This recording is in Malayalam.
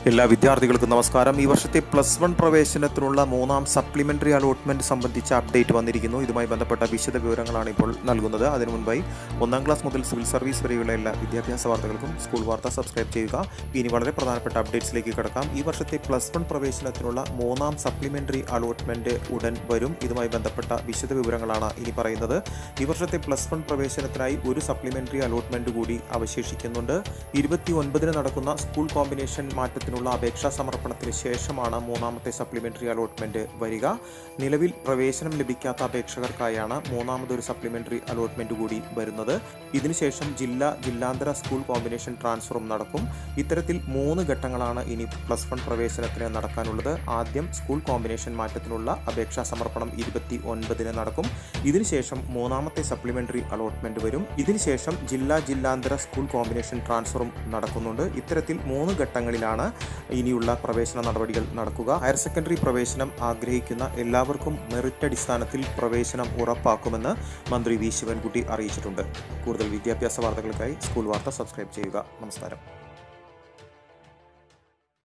എല്ലാ വിദ്യാർത്ഥികൾക്കും നമസ്കാരം ഈ വർഷത്തെ പ്ലസ് വൺ പ്രവേശനത്തിനുള്ള മൂന്നാം സപ്ലിമെന്ററി അലോട്ട്മെന്റ് സംബന്ധിച്ച അപ്ഡേറ്റ് വന്നിരിക്കുന്നു ഇതുമായി ബന്ധപ്പെട്ട വിശദ വിവരങ്ങളാണ് ഇപ്പോൾ നൽകുന്നത് അതിനു മുൻപായി ഒന്നാം ക്ലാസ് മുതൽ സിവിൽ സർവീസ് വരെയുള്ള എല്ലാ വിദ്യാഭ്യാസ വാർത്തകൾക്കും സ്കൂൾ വാർത്ത സബ്സ്ക്രൈബ് ചെയ്യുക ഇനി വളരെ പ്രധാനപ്പെട്ട അപ്ഡേറ്റ്സിലേക്ക് കിടക്കാം ഈ വർഷത്തെ പ്ലസ് വൺ പ്രവേശനത്തിനുള്ള മൂന്നാം സപ്ലിമെന്ററി അലോട്ട്മെന്റ് ഉടൻ വരും ഇതുമായി ബന്ധപ്പെട്ട വിശദ വിവരങ്ങളാണ് ഇനി പറയുന്നത് ഈ വർഷത്തെ പ്ലസ് വൺ പ്രവേശനത്തിനായി ഒരു സപ്ലിമെന്ററി അലോട്ട്മെന്റ് കൂടി അവശേഷിക്കുന്നുണ്ട് ഇരുപത്തി ഒൻപതിന് നടക്കുന്ന സ്കൂൾ കോമ്പിനേഷൻ മാറ്റത്തിനുള്ള അപേക്ഷാ സമർപ്പണത്തിന് ശേഷമാണ് മൂന്നാമത്തെ സപ്ലിമെന്ററി അലോട്ട്മെന്റ് വരിക നിലവിൽ പ്രവേശനം ലഭിക്കാത്ത അപേക്ഷകർക്കായാണ് മൂന്നാമതൊരു സപ്ലിമെന്ററി അലോട്ട്മെന്റ് കൂടി വരുന്നത് ഇതിനുശേഷം ജില്ലാ ജില്ലാന്തര സ്കൂൾ കോമ്പിനേഷൻ ട്രാൻസ്ഫറും നടക്കും ഇത്തരത്തിൽ മൂന്ന് ഘട്ടങ്ങളാണ് ഇനി പ്ലസ് വൺ പ്രവേശനത്തിന് നടക്കാനുള്ളത് ആദ്യം സ്കൂൾ കോമ്പിനേഷൻ മാറ്റത്തിനുള്ള അപേക്ഷാ സമർപ്പണം ഇരുപത്തി ഒൻപതിന് നടക്കും ഇതിനുശേഷം മൂന്നാമത്തെ സപ്ലിമെന്ററി അലോട്ട്മെന്റ് വരും ഇതിനുശേഷം ജില്ലാ ജില്ലാന്തര സ്കൂൾ കോമ്പിനേഷൻ ട്രാൻസ്ഫറും നടക്കുന്നുണ്ട് ഇത്തരത്തിൽ മൂന്ന് ഘട്ടങ്ങളിലാണ് ഇനിയുള്ള പ്രവേശന നടപടികൾ നടക്കുക ഹയർ സെക്കൻഡറി പ്രവേശനം ആഗ്രഹിക്കുന്ന എല്ലാവർക്കും മെറിറ്റ് അടിസ്ഥാനത്തിൽ പ്രവേശനം ഉറപ്പാക്കുമെന്ന് മന്ത്രി വി ശിവൻകുട്ടി അറിയിച്ചിട്ടുണ്ട് കൂടുതൽ വിദ്യാഭ്യാസ വാർത്തകൾക്കായി സ്കൂൾ വാർത്ത സബ്സ്ക്രൈബ് ചെയ്യുക നമസ്കാരം